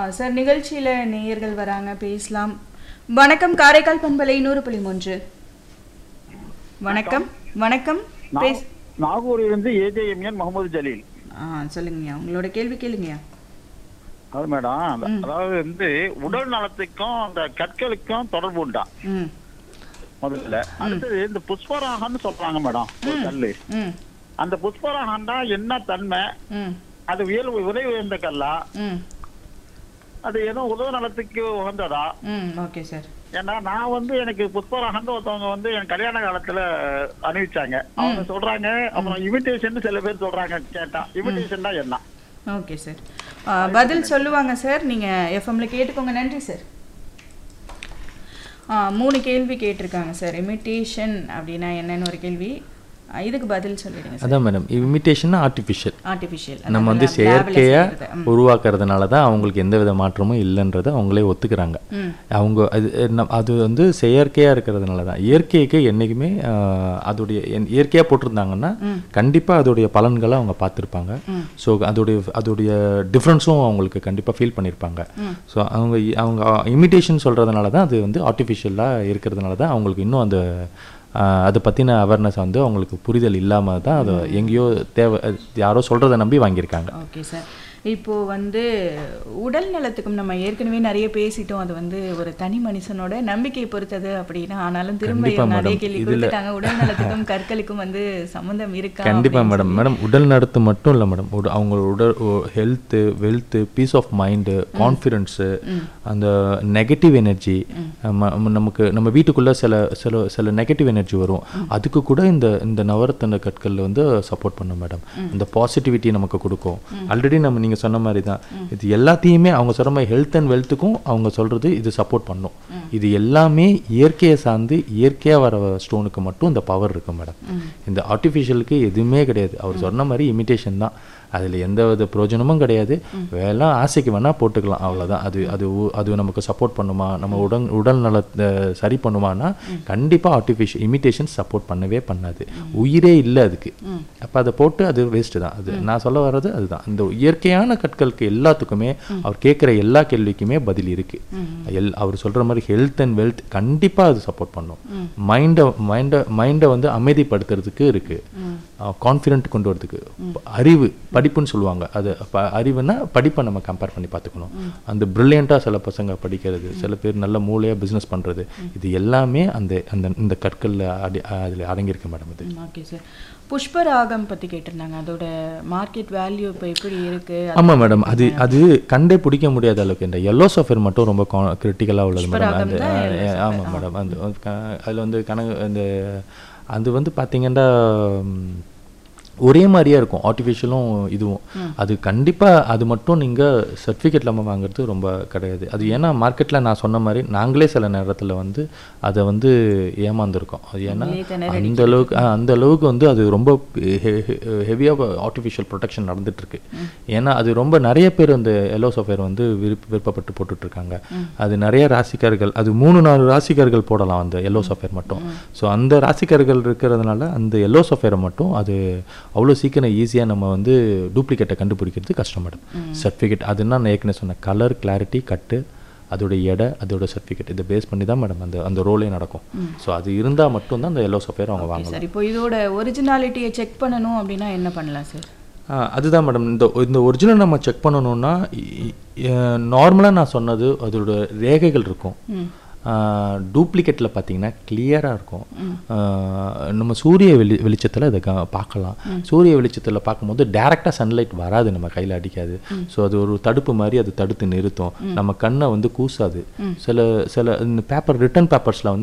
Sir நிகழ்ச்சியில நேயர்கள் வராங்க பேசலாம் வணக்கம் காரைக்கால் பண்பலை நூறு புள்ளி மூன்று வணக்கம் வணக்கம் பேஸ் நாகூரிலிருந்து ஏஜேஎம்என் முகமது ஜலீல் ஆ சொல்லுங்கய்யா உங்களோட கேள்வி கேளுங்கய்யா அது மேடம் அதாவது வந்து உடல் நலத்துக்கும் அந்த கற்களுக்கும் தொடர்பு உண்டா ம் முதல்ல அடுத்தது இந்த புஷ்பராகம்னு சொல்றாங்க மேடம் ஒரு கல்லு ம் அந்த புஷ்பராகம்னா என்ன தன்மை ம் அது உயர் விலை உயர்ந்த கல்லா ம் அது ஏதோ உடல் நலத்துக்கு உகந்ததா ம் ஓகே சார் ஏன்னா நான் வந்து எனக்கு புஷ்பராகம்னு ஒருத்தவங்க வந்து என் கல்யாண காலத்துல அணிவிச்சாங்க அவங்க சொல்றாங்க அப்புறம் இமிடேஷன் சில பேர் சொல்றாங்க கேட்டா இமிடேஷன் தான் என்ன ஓகே சார் ஆ, பதில் சொல்லுவாங்க சார் நீங்கள் எஃப்எம்ல கேட்டுக்கோங்க நன்றி சார் ஆ, மூணு கேள்வி கேட்டிருக்காங்க சார் இமிட்டேஷன் அப்படின்னா என்னன்னு ஒரு கேள்வி ஆ, இதுக்கு பதில் சொல்லிடுங்க சார் அதான் மேடம் இமிட்டேஷன் ஆர்டிஃபிஷியல் ஆர்டிஃபிஷியல் நம்ம வந்து செயற்கையாக உருவாக்குறதுனால தான் அவங்களுக்கு எந்த வித மாற்றமும் இல்லைன்றதை அவங்களே ஒத்துக்கிறாங்க ம் அவங்க அது நம்- அது வந்து செயற்கையாக இருக்கிறதுனால தான் இயற்கைக்கு என்றைக்குமே ஆஹ், அதோடைய என்- இயற்கையாக போட்டிருந்தாங்கன்னா கண்டிப்பாக அதோடைய பலன்களை அவங்க பார்த்துருப்பாங்க ஸோ அதோடைய அதோடைய டிஃப்ரென்ஸும் அவங்களுக்கு கண்டிப்பாக ஃபீல் பண்ணியிருப்பாங்க ஸோ அவங்க இ- அவங்க இமிட்டேஷன் சொல்கிறதுனால தான் அது வந்து ஆர்டிஃபிஷியலாக இருக்கிறதுனால தான் அவங்களுக்கு இன்னும் அந்த ஆஹ், அதை பற்றின அவேர்னஸ் வந்து அவங்களுக்கு புரிதல் இல்லாமல் தான் அதை எங்கேயோ தேவை யாரோ சொல்கிறத நம்பி வாங்கியிருக்காங்க ஓகே சார் இப்போ வந்து உடல் நலத்துக்கும் நம்ம ஏற்கனவே நிறைய பேசிட்டோம் அது வந்து ஒரு தனி மனுஷனோட நம்பிக்கையை பொறுத்தது அப்படின்னா ஆனாலும் திரும்ப கண்டிப்பா இவங்க அதே madam. கேள்வி இதுல- கொடுத்துட்டாங்க உடல் நலத்துக்கும் கற்களுக்கும் வந்து சம்மந்தம் இருக்கா கண்டிப்பாக அப்படின்னு மேடம் மேடம் உடல் நடத்து மட்டும் இல்லை மேடம் உட அவங்களோட உடல் health wealth peace of mind confidence அந்த நெகட்டிவ் எனர்ஜி நமக்கு நம்ம வீட்டுக்குள்ளே சில சில சில நெகட்டிவ் எனர்ஜி வரும் அதுக்கு கூட இந்த இந்த நவரத்தன கற்கள் வந்து சப்போர்ட் பண்ணும் மேடம் இந்த பாசிட்டிவிட்டி நமக்கு கொடுக்கும் ஆல்ரெடி நம்ம நீங்கள் சொன்ன மாதிரி தான் இது எல்லாத்தையுமே அவங்க சொல்கிற மாதிரி ஹெல்த் அண்ட் வெல்த்துக்கும் அவங்க சொல்கிறது இது சப்போர்ட் பண்ணும் இது எல்லாமே இயற்கையை சார்ந்து இயற்கையாக வர ஸ்டோனுக்கு மட்டும் இந்த பவர் இருக்கும் மேடம் இந்த ஆர்டிஃபிஷியலுக்கு எதுவுமே கிடையாது அவர் சொன்ன மாதிரி இமிட்டேஷன் தான் அதில் எந்த வித பிரயோஜனமும் கிடையாது வேலை ஆசைக்கு வேணால் போட்டுக்கலாம் அவ்வளோதான் அது அது உ- அது நமக்கு சப்போர்ட் பண்ணுமா நம்ம உடல் உடல் நலத்தை சரி பண்ணுமானா கண்டிப்பாக ஆர்டிஃபிஷியல் இமிட்டேஷன் சப்போர்ட் பண்ணவே பண்ணாது உயிரே இல்லை அதுக்கு அப்போ அதை போட்டு அது வேஸ்ட்டு தான் அது நான் சொல்ல வர்றது அதுதான் இந்த இயற்கையான கற்களுக்கு எல்லாத்துக்குமே அவர் கேட்குற எல்லா கேள்விக்குமே பதில் இருக்கு எல் அவர் சொல்கிற மாதிரி ஹெல்த் அண்ட் வெல்த் கண்டிப்பாக அது சப்போர்ட் பண்ணும் மைண்டை மைண்டை மைண்டை வந்து அமைதிப்படுத்துறதுக்கு இருக்கு கான்ஃபிடென்ட் கொண்டு வரதுக்கு அறிவு படிப்புன்னு சொல்லுவாங்க அது ப- அறிவுனா படிப்பை நம்ம கம்பேர் பண்ணி பார்த்துக்கணும் அந்த ப்ரில்லியண்ட்டாக சில பசங்க படிக்கிறது சில பேர் நல்ல மூளையாக பிஸ்னஸ் பண்ணுறது இது எல்லாமே அந்த அந்த இந்த கற்களில் அடி அதில் அடங்கியிருக்கு மேடம் இது ஓகே சார் புஷ்பராகம் பத்தி கேட்டிருந்தாங்க அதோட மார்க்கெட் வேல்யூ இப்போ எப்படி இருக்கு ஆமாம் மேடம் அது அது கண்டே பிடிக்க முடியாத அளவுக்கு இந்த எல்லோ சஃபர் மட்டும் ரொம்ப கிரிட்டிக்கலாக உள்ளது மேடம் அந்த ஆமாம் மேடம் அந்த அதில் வந்து கணக்கு அந்த அது வந்து பார்த்தீங்கன்னா ம், ஒரே மாதிரியே இருக்கும் ஆர்டிஃபிஷியலும் இதுவும் அது கண்டிப்பாக அது மட்டும் நீங்கள் சர்டிஃபிகேட் இல்லாமல் வாங்குறது ரொம்ப கிடையாது அது ஏன்னா மார்க்கெட்டில் நான் சொன்ன மாதிரி நாங்களே சில நேரத்தில் வந்து அதை வந்து ஏமாந்துருக்கோம் அது ஏன்னா உண்மையிலே திணறி அந்த அளவுக்கு ஆ, அந்த அளவுக்கு வந்து அது ரொம்ப ஹெவியாக ஆர்டிஃபிஷியல் ப்ரொடெக்ஷன் நடந்துட்டு இருக்கு ஏன்னா அது ரொம்ப நிறைய பேர் அந்த எல்லோ சஃபேர் வந்து விருப்ப விருப்பப்பட்டு போட்டுட்டு இருக்காங்க அது நிறைய ராசிக்காரர்கள் அது மூணு நாலு ராசிக்காரர்கள் போடலாம் அந்த எல்லோ சஃபேர் மட்டும் ஸோ அந்த ராசிக்காரர்கள் இருக்கிறதுனால அந்த எல்லோ சஃபேரை மட்டும் அது அவ்வளோ சீக்கிரம் ஈஸியாக நம்ம வந்து டூப்ளிகேட்டை கண்டுபிடிக்கிறது கஷ்டம் மேடம் சர்டிஃபிகேட் அதுனா நான் ஏற்கனவே சொன்ன கலர் கிளாரிட்டி கட்டு அதோட எடை அதோட சர்டிஃபிகேட் இதை பேஸ் பண்ணி தான் மேடம் அந்த அந்த ரோலே நடக்கும் ஸோ அது இருந்தால் மட்டும்தான் அந்த எல்லோ சஃபேர் அவங்க வாங்கலாம் சார் இப்போ இதோட ஒரிஜினாலிட்டியை செக் பண்ணணும் அப்படின்னா என்ன பண்ணலாம் சார் ஆ, அதுதான் மேடம் இந்த இந்த ஒரிஜினல் நம்ம செக் பண்ணணும்னா நார்மலாக நான் சொன்னது அதோட ரேகைகள் இருக்கும் டூப்ளிகேட்டில் பார்த்தீங்கன்னா கிளியராக இருக்கும் ஆ, நம்ம சூரிய வெளி வெளிச்சத்தில் இதை க- பார்க்கலாம் சூரிய வெளிச்சத்தில் பார்க்கும்போது டேரெக்டாக சன்லைட் வராது நம்ம கையில் அடிக்காது ஸோ அது ஒரு தடுப்பு மாதிரி அது தடுத்து நிறுத்தும் நம்ம கண்ணை வந்து கூசாது சில சில இந்த பேப்பர் ரிட்டன் பேப்பர்ஸில் வந்து